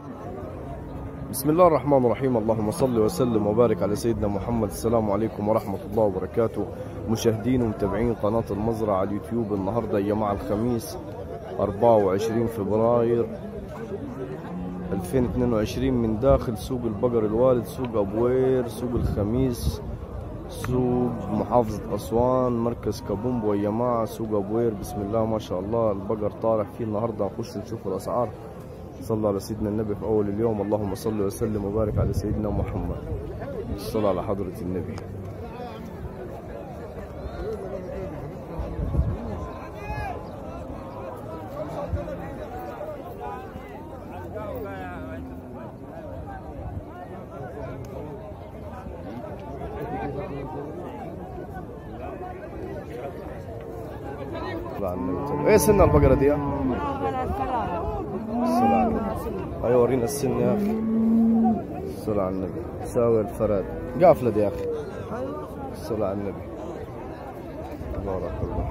بسم الله الرحمن الرحيم اللهم صل وسلم وبارك على سيدنا محمد السلام عليكم ورحمة الله وبركاته مشاهدين ومتابعين قناة المزرعة على اليوتيوب النهاردة يا جماعة الخميس 24 فبراير 2022 من داخل سوق البقر الوالد سوق أبوير سوق الخميس سوق محافظة أسوان مركز كابومبو يا جماعة سوق أبوير بسم الله ما شاء الله البقر طالع فيه النهاردة نخش نشوف الأسعار صلى على سيدنا النبي في أول اليوم اللهم صل وسلم وبارك على سيدنا محمد الصلاة على حضرة النبي صلى على النبي طب ايه سن البقرة دي؟ الصلاة على النبي ايوه ورينا السن يا اخي الصلاة على النبي ساوي الفراد قافلة دي يا اخي الصلاة على النبي تبارك الله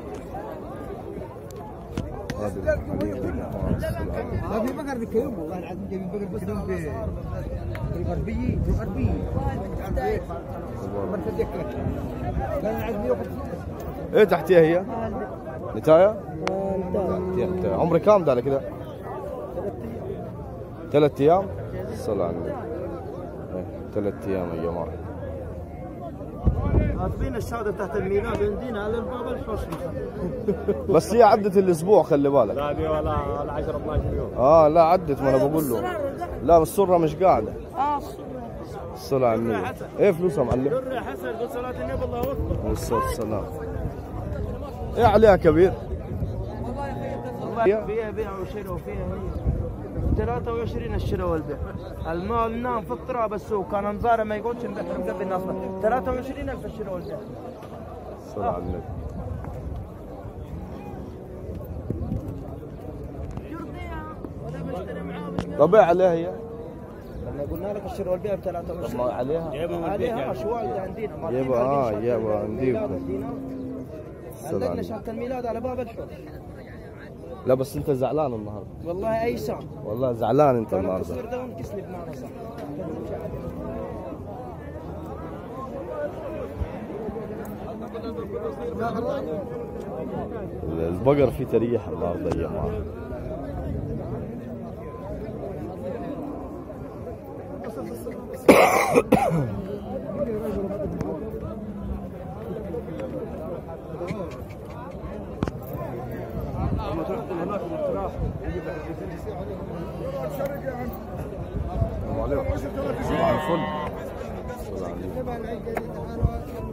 هذه الحليب دي جماعة الصلاة على النبي ما في بقر بكيوم والله العظيم جايبين بقر بس في في الغربية في الغربية تبارك. مركز يكلك لا انا عايز 150 ايه تحتيها هي؟ نتايا؟ تحتيها نتايا عمري كام ده على كده؟ ثلاث ايام؟ الصلاة على النبي إيه، ثلاث ايام يا جماعة عاطفين الشهادة تحت الميلاد عندنا على الباب الحوش بس هي عدت الاسبوع خلي بالك لا دي ولا ولا 10 12 يوم اه لا عدت ما انا بقول له لا بس السره مش قاعده اه الصلاة على النبي ايه فلوسها معلم در حسن قل صلاة النبي الله اكبر عليه الصلاة والسلام ايه عليها كبير والله فيها بيع وشراء وفيها هي 23 الشراء والبيع المال نام في اضطراب السوق كان انظاره ما يقولش نبحر قبل الناس 23 الف الشراء والبيع الصلاة على النبي طب ايه عليها هي؟ لما قلنا لك الشراء والبيع ب طب 23 ما عليها؟ عليها شوال عندنا ما يبا اه يبا عنديكم الصلاة على عندنا النبي شهادة الميلاد على باب الحوش لا بس انت زعلان النهارده والله اي ساعة والله زعلان انت كان النهارده التصوير ده ونكسلي بمعنى صح البقر فيه تريح النهارده يا جماعه لما تروح هناك الاقتراح السلام عليكم صباح الفل صباح الفل.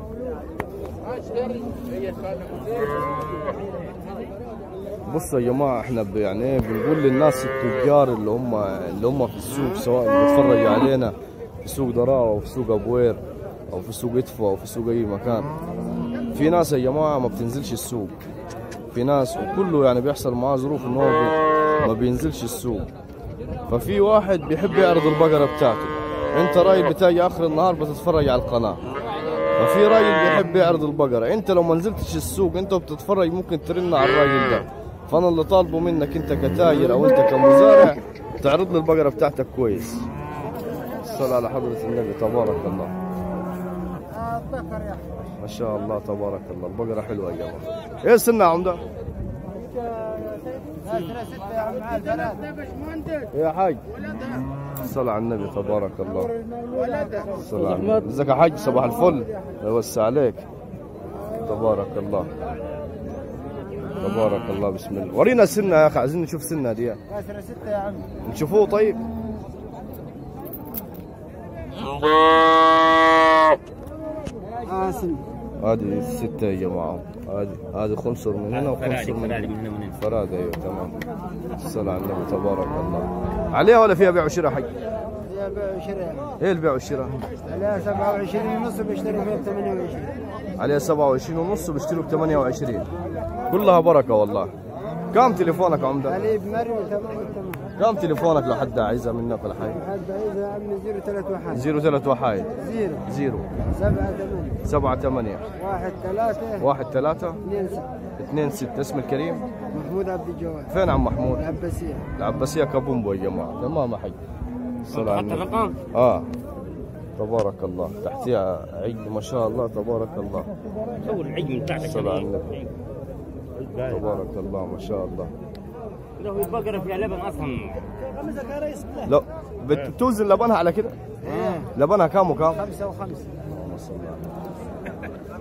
بصوا يا جماعه احنا ب- يعني ايه بنقول للناس التجار اللي هم اللي هم في السوق سواء بيتفرجوا علينا في سوق دراو او في سوق ابوير او في سوق ادفو او في سوق اي مكان في ناس يا جماعه ما بتنزلش السوق في ناس وكله يعني بيحصل معاه ظروف ان هو بي- ما بينزلش السوق ففي واحد بيحب يعرض البقره بتاعته انت راجل بتاجي اخر النهار بتتفرج على القناه ففي راجل بيحب يعرض البقرة انت لو ما نزلتش السوق انت وبتتفرج ممكن ترن على الراجل ده فانا اللي طالبه منك انت كتاجر او انت كمزارع تعرض لي البقرة بتاعتك كويس الصلاة على حضرة النبي تبارك الله ما شاء الله تبارك الله البقرة حلوة يا جماعة ايه السنة يا عمدة يا حاج الصلاة على النبي تبارك الله الصلاة على النبي ازيك يا حاج صباح الفل يوسع عليك تبارك الله تبارك الله بسم الله ورينا سنة يا اخي عايزين نشوف سنة دي عشرة ستة يا عم نشوفوه طيب قاسم هذه الستة يا جماعة هذه هذه خنصر من هنا وخنصر من هنا فراد ايوه تمام الصلاة على النبي تبارك الله عليها ولا فيها بيع وشراء حق؟ يا بيع وشراء ايه البيع والشراء؟ عليها 27 ونص بيشتري فيها ب 28 عليها 27 ونص وبيشتروا ب 28 كلها بركة والله كم تليفونك يا عمدة؟ حليب مرمي تمام تمام كم تليفونك لو حد عايزها منك ولا حاجة؟ حد عايزها يا عمي 0 3 1 زيرو ثلاثة وحايد زيرو زيرو 7 8 سبعة ثمانية 1 3 واحد ثلاثة 2 6 اثنين ستة اسم الكريم محمود عبد الجواد فين عم محمود العباسية العباسيه كابومبو يا جماعه تمام يا حي الصلاة على النبي. الرقم اه تبارك الله تحتيها عيد ما شاء الله تبارك الله سوي العجم بتاعتك الصلاة على النبي. تبارك الله ما شاء الله لو البقرة فيها لبن أصلا لا بتوزن لبنها على كده لبنها كام وكام خمسة وخمسة اللهم صل على النبي.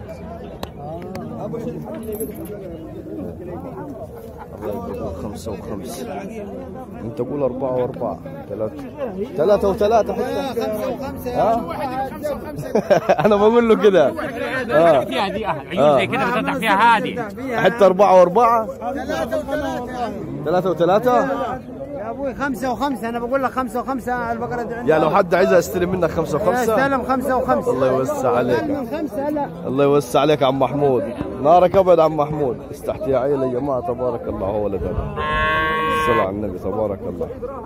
الله يقول خمسة وخمسة انت قول أربعة وأربعة ثلاثة ثلاثة وثلاثة حتى خمسة وخمسة ها؟ أنا بقول له كده آه. فيها دي عيون زي كده بتفتح فيها هذه حتى أربعة وأربعة ثلاثة وثلاثة ثلاثة وثلاثة يا ابوي خمسة وخمسة أنا بقول لك خمسة وخمسة البقرة دي عندي يا لو حد عايز استلم منك خمسة وخمسة استلم خمسة وخمسة الله يوسع عليك من خمسة لا الله يوسع عليك عم محمود نارك ابد عم محمود استحتي يا عيلة يا جماعة تبارك الله هو ولد هذا. الصلاة على النبي تبارك الله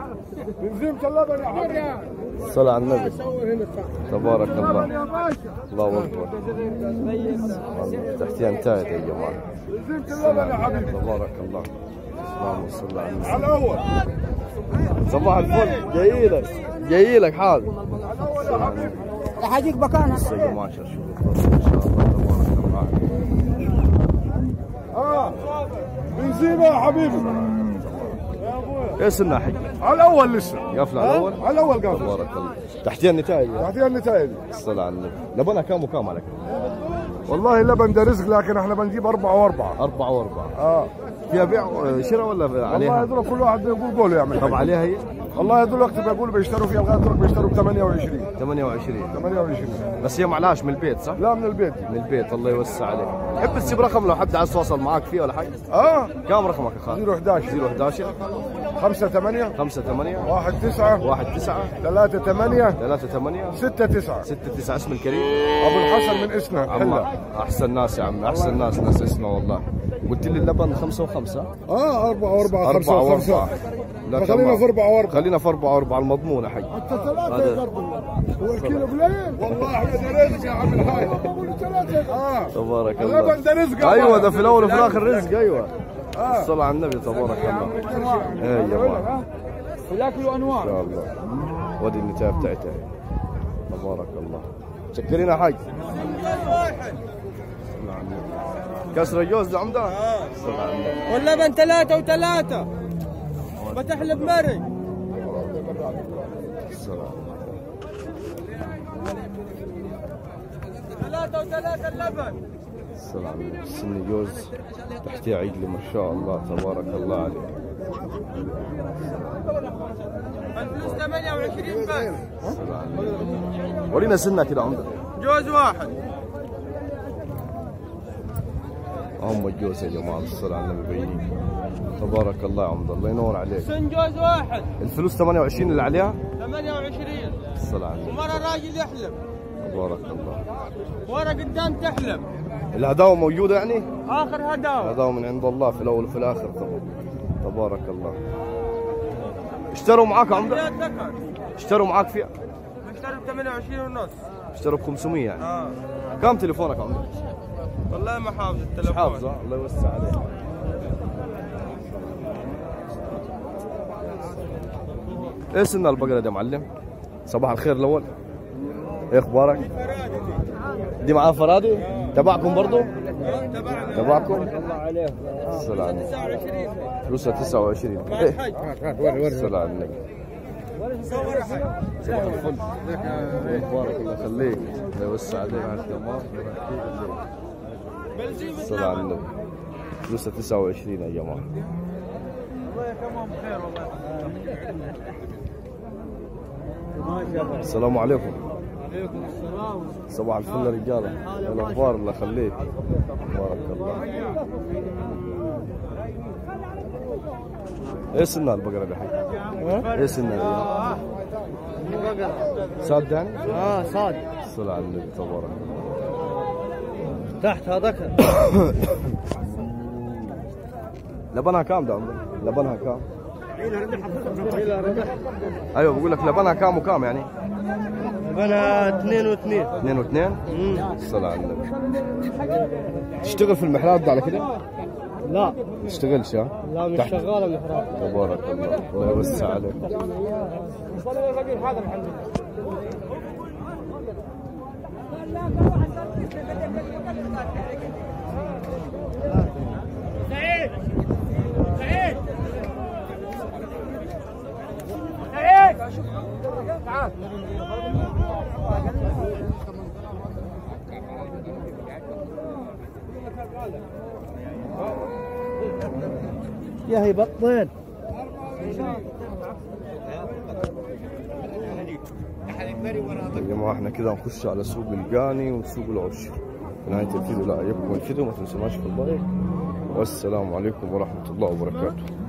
الصلاة على النبي تبارك الله الله اكبر والله تحتيها انتهت يا جماعة الصلاة على النبي. تبارك الله اللهم صل على النبي على الاول صباح الفل جاي لك جاي لك حاضر الصلاة على النبي. حاجيك مكانها بس يا جماعة شوف ما شاء الله تبارك الله اه بنزينه يا حبيبي ايه سنة حق على الاول لسه قافلة على الأول على الاول قبل تبارك الله تحتيها النتائج تعطيها النتائج الصلاة على النبي لبنها كام وكام على كده والله اللبن ده رزق لكن احنا بنجيب اربعه واربعه أربعة وأربعة اه فيها بيع آه، شراء ولا والله عليها هذول كل واحد بيقول قوله يعمل طب عليها هي والله هذول وقت بيقول بيشتروا فيها لغايه دول بيشتروا ب 28 28 28 بس هي معلاش من البيت صح؟ لا من البيت من البيت الله يوسع عليك تحب تسيب رقم لو حد عايز يتواصل معك فيه ولا حاجة اه كم رقمك يا خالد؟ 011 011 5 8 5 8 1 9 1 9 3 8 3 8 6 9 6 9 اسم الكريم ابو الحسن من اسنا عم حلا احسن ناس يا عم احسن ناس ناس اسمه والله قلت لي اللبن خمسة وخمسة اه 4 و4 5 أربعة و5 وأربعة لا خلينا تمام. في 4 و4 خلينا في أربعة وأربعة المضمونة حي هذا هو الكيلو قليل والله احنا ده رزق يا عم الحاج اه تبارك اللبن الله ده رزق أيوة ده في الأول وفي الآخر رزق أيوة الصلاة على النبي تبارك الله إيه يا جماعة ياكلوا إن شاء الله ودي النتاية بتاعتها تبارك الله شكرين يا حاج الصلاة على النبي. كسر الجوز ده عمده الصلاة على النبي واللبن ثلاثة وثلاثة بتحلب مري الصلاة ثلاثة وثلاثة اللبن الصلاة على النبي سن جوز تحتيه عجل ما شاء الله تبارك الله عليه الفلوس 28 بس الصلاة على النبي ورينا سنة كده عمده جوز واحد هم الجوز يا جماعة الصلاة على النبي بعيدين تبارك الله يا عمده الله ينور عليك سن جوز واحد الفلوس 28 اللي عليها 28 الصلاة على النبي ومرة راجل يحلب تبارك الله ورا قدام تحلب الهداوة موجودة يعني؟ اخر هداوة الهداوة من عند الله في الأول وفي الآخر طبعا تبارك الله اشتروا معاك يا عمده؟ يا ذكر اشتروا معاك فيها؟ اشتروا ب 28 ونص اشتروا ب 500 يعني اه كم تليفونك يا عمده؟ والله ما حافظ مش التلفون حافظه الله يوسع عليك ايه سن البقرة دي يا معلم؟ صباح الخير الأول ايه اخبارك؟ دي معاه فرادي؟ تبعكم برضو؟ تبعكم؟ الله عليك الصلاة على النبي فلوسها 29 ايه الصلاة على النبي صباح الفل ايه اخبارك الله يخليك الله يوسع عليك على التمام الصلاة على النبي فلوسها 29 يا جماعة السلام عليكم صباح الفل يا رجاله إيه الاخبار الله يخليك بارك الله ايه سنها البقره دحين؟ ايه سنها دي؟ ساد يعني؟ اه صاد الصلاة على النبي تبارك الله تحت هذاك لبنها كام ده عمري؟ لبنها كام؟ ايوه بقول لك لبنها كام وكام يعني؟ انا اثنين واثنين اثنين واثنين؟ الصلاة على النبي تشتغل في المحلات ده على كده؟ لا تشتغلش ها؟ لا مش تحت. شغاله محراب تبارك الله الله يوسع عليك يا هي بطل يا جماعة احنا كده هنخش على سوق القاني وسوق العشر في نهاية الفيديو لا يعجبكم الفيديو ما تنسوناش في اللايك والسلام عليكم ورحمة الله وبركاته